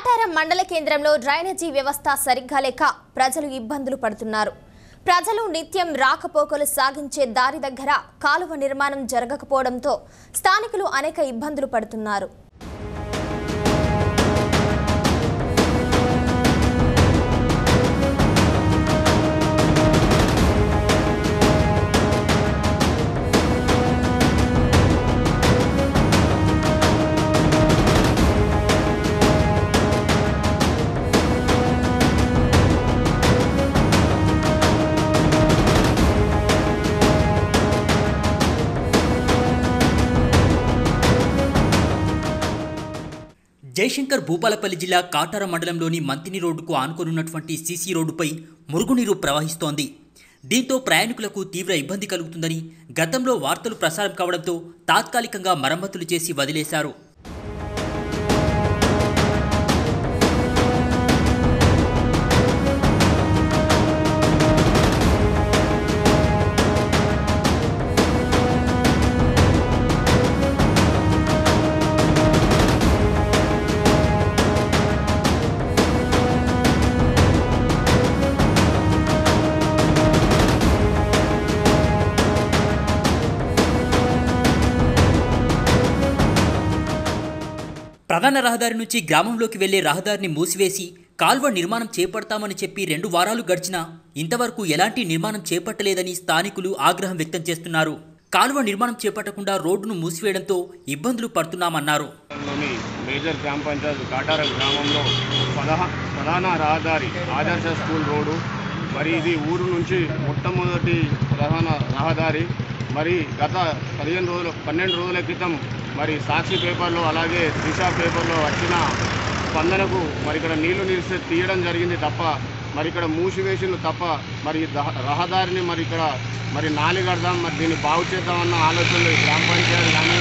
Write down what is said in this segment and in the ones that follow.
కాటారం మండల కేంద్రంలో డ్రైనేజీ వ్యవస్థ సరిగ్గా లేక ప్రజలు ఇబ్బందులు పడుతున్నారు ప్రజలు నిత్యం రాకపోకలు సాగించే దారి దగ్గర కాలువ నిర్మాణం జరగకపోవడంతో స్థానికులు అనేక ఇబ్బందులు పడుతున్నారు జయశంకర్ భూపాలపల్లి జిల్లా కాటార మండలంలోని మంతిని రోడ్డుకు ఆనుకొనున్నటువంటి సీసీ రోడ్డుపై మురుగునీరు ప్రవహిస్తోంది దీంతో ప్రయాణికులకు తీవ్ర ఇబ్బంది కలుగుతుందని గతంలో వార్తలు ప్రసారం కావడంతో తాత్కాలికంగా మరమ్మతులు చేసి వదిలేశారు ప్రధాన రహదారి నుంచి గ్రామంలోకి వెళ్లే రహదారిని మూసివేసి కాల్వ నిర్మాణం చేపడతామని చెప్పి రెండు వారాలు గడిచినా ఇంతవరకు ఎలాంటి నిర్మాణం చేపట్టలేదని స్థానికులు ఆగ్రహం వ్యక్తం చేస్తున్నారు కాలువ నిర్మాణం చేపట్టకుండా రోడ్డును మూసివేయడంతో ఇబ్బందులు పడుతున్నామన్నారు లోని మేజర్ గ్రామ పంచాయత్ కాటారం గ్రామంలో ప్రధా ప్రధాన రహదారి ఆదర్శ స్కూల్ రోడ్డు మరి ఇది ఊరు నుంచి మొట్టమొదటి ప్రధాన రహదారి మరి గత పదిహేను రోజులు పన్నెండు రోజుల క్రితం మరి సాక్షి పేపర్లో అలాగే దిశ పేపర్లో వచ్చిన స్పందనకు మరి ఇక్కడ నీళ్లు నిలిస్తే తీయడం జరిగింది తప్ప మరి ఇక్కడ మూసివేసిండ్రు తప్ప మరి ఈ దహ- రహదారిని మరి ఇక్కడ మరి నాలి కడదాం మరి దీన్ని బాగు చేద్దామన్న ఆలోచనలు ఈ గ్రామ పంచాయతీ కానీ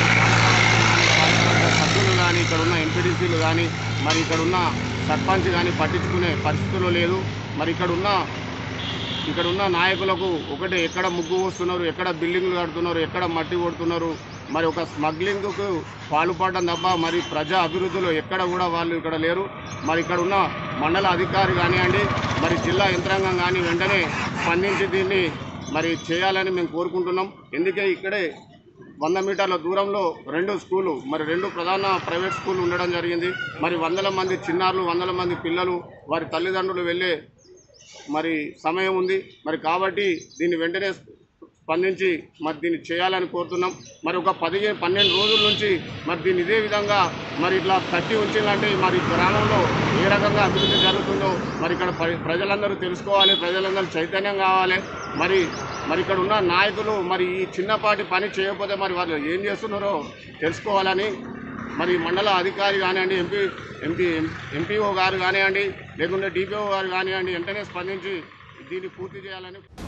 సభ్యులు కానీ ఇక్కడ ఉన్న ఎంపీడీసీలు కానీ మరి ఇక్కడ ఉన్న సర్పంచ్ కానీ పట్టించుకునే పరిస్థితులు లేదు మరి ఇక్కడ ఉన్న ఇక్కడ ఉన్న నాయకులకు ఒకటి ఎక్కడ ముగ్గు పోస్తున్నారు ఎక్కడ బిల్డింగ్లు కడుతున్నారు ఎక్కడ మట్టి కొడుతున్నారు మరి ఒక స్మగ్లింగ్కు పాల్పడడం తప్ప మరి ప్రజా అభివృద్ధిలో ఎక్కడ కూడా వాళ్ళు ఇక్కడ లేరు మరి ఇక్కడ ఉన్న మండల అధికారి కానివ్వండి మరి జిల్లా యంత్రాంగం కానీ వెంటనే స్పందించి దీన్ని మరి చేయాలని మేము కోరుకుంటున్నాం ఎందుకే ఇక్కడే వంద మీటర్ల దూరంలో రెండు స్కూలు మరి రెండు ప్రధాన ప్రైవేట్ స్కూళ్ళు ఉండడం జరిగింది మరి వందల మంది చిన్నారులు వందల మంది పిల్లలు వారి తల్లిదండ్రులు వెళ్ళే మరి సమయం ఉంది మరి కాబట్టి దీన్ని వెంటనే స్పందించి మరి దీన్ని చేయాలని కోరుతున్నాం మరి ఒక పదిహేను పన్నెండు రోజుల నుంచి మరి దీన్ని ఇదే విధంగా మరి ఇట్లా కట్టి ఉంచిందంటే మరి గ్రామంలో ఏ రకంగా అభివృద్ధి జరుగుతుందో మరి ఇక్కడ ప్ర- ప్రజలందరూ తెలుసుకోవాలి ప్రజలందరూ చైతన్యం కావాలి మరి మరి ఇక్కడ ఉన్న నాయకులు మరి ఈ చిన్నపాటి పని చేయకపోతే మరి వాళ్ళు ఏం చేస్తున్నారో తెలుసుకోవాలని మరి మండల అధికారి కానివ్వండి ఎంపీ ఎంపీ ఎంపీఓ గారు కానివ్వండి లేకుంటే డిపిఓ గారు కానివ్వండి వెంటనే స్పందించి దీన్ని పూర్తి చేయాలని